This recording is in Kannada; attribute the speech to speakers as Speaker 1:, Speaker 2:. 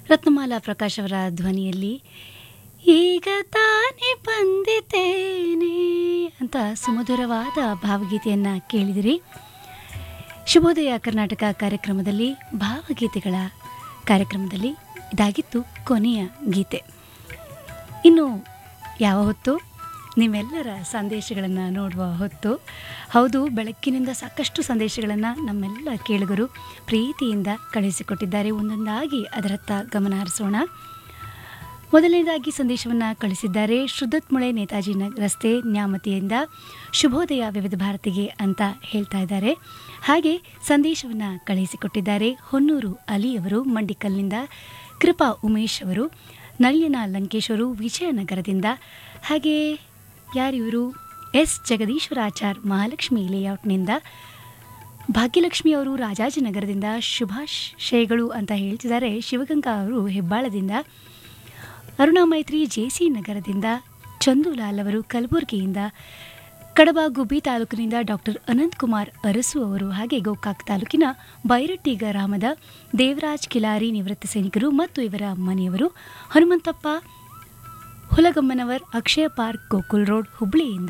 Speaker 1: ರತ್ನಮಾಲಾ ಪ್ರಕಾಶ್ ಅವರ ಧ್ವನಿಯಲ್ಲಿ ಈಗ ತಾನೇ ಬಂದಿದ್ದೇನೆ ಅಂತ ಸುಮಧುರವಾದ ಭಾವಗೀತೆಯನ್ನು ಕೇಳಿದಿರಿ ಶುಭೋದಯ ಕರ್ನಾಟಕ ಕಾರ್ಯಕ್ರಮದಲ್ಲಿ ಭಾವಗೀತೆಗಳ ಕಾರ್ಯಕ್ರಮದಲ್ಲಿ ಇದಾಗಿತ್ತು ಕೊನೆಯ ಗೀತೆ ಇನ್ನು ಯಾವ ಹೊತ್ತು ನಿಮ್ಮೆಲ್ಲರ ಸಂದೇಶಗಳನ್ನು ನೋಡುವ ಹೊತ್ತು ಹೌದು ಬೆಳಕಿನಿಂದ ಸಾಕಷ್ಟು ಸಂದೇಶಗಳನ್ನು ನಮ್ಮೆಲ್ಲ ಕೇಳುಗರು ಪ್ರೀತಿಯಿಂದ ಕಳುಹಿಸಿಕೊಟ್ಟಿದ್ದಾರೆ ಒಂದೊಂದಾಗಿ ಅದರತ್ತ ಗಮನ ಹರಿಸೋಣ ಮೊದಲನೇದಾಗಿ ಸಂದೇಶವನ್ನು ಕಳಿಸಿದ್ದಾರೆ ಶ್ರುದತ್ಮುಳೆ ನೇತಾಜಿ ನ ರಸ್ತೆ ನ್ಯಾಮತಿಯಿಂದ ಶುಭೋದಯ ವಿವಿಧ ಭಾರತಿಗೆ ಅಂತ ಹೇಳ್ತಾ ಇದ್ದಾರೆ ಹಾಗೆ ಸಂದೇಶವನ್ನು ಕಳುಹಿಸಿಕೊಟ್ಟಿದ್ದಾರೆ ಹೊನ್ನೂರು ಅಲಿಯವರು ಮಂಡಿಕಲ್ನಿಂದ ಕೃಪಾ ಉಮೇಶ್ ಅವರು ನಳಿನ ಲಂಕೇಶ್ ಅವರು ವಿಜಯನಗರದಿಂದ ಹಾಗೆ ಯಾರಿವರು ಎಸ್ ಜಗದೀಶ್ವರಾಚಾರ್ ಮಹಾಲಕ್ಷ್ಮಿ ಲೇಔಟ್ನಿಂದ ಭಾಗ್ಯಲಕ್ಷ್ಮಿ ಅವರು ರಾಜಾಜಿನಗರದಿಂದ ಶುಭಾಶಯಗಳು ಅಂತ ಹೇಳ್ತಿದ್ದಾರೆ ಶಿವಗಂಗಾ ಅವರು ಹೆಬ್ಬಾಳದಿಂದ ಅರುಣಾ ಮೈತ್ರಿ ಜೆಸಿ ನಗರದಿಂದ ಚಂದುಲಾಲ್ ಅವರು ಕಲಬುರಗಿಯಿಂದ ಕಡಬ ಗುಬ್ಬಿ ತಾಲೂಕಿನಿಂದ ಡಾಕ್ಟರ್ ಅನಂತಕುಮಾರ್ ಅರಸು ಅವರು ಹಾಗೆ ಗೋಕಾಕ್ ತಾಲೂಕಿನ ಬೈರಟ್ಟಿ ಗ್ರಾಮದ ದೇವರಾಜ್ ಕಿಲಾರಿ ನಿವೃತ್ತ ಸೈನಿಕರು ಮತ್ತು ಇವರ ಮನೆಯವರು ಹನುಮಂತಪ್ಪ ಹುಲಗಮ್ಮನವರ್ ಅಕ್ಷಯ ಪಾರ್ಕ್ ಗೋಕುಲ್ ರೋಡ್ ಹುಬ್ಳಿಯಿಂದ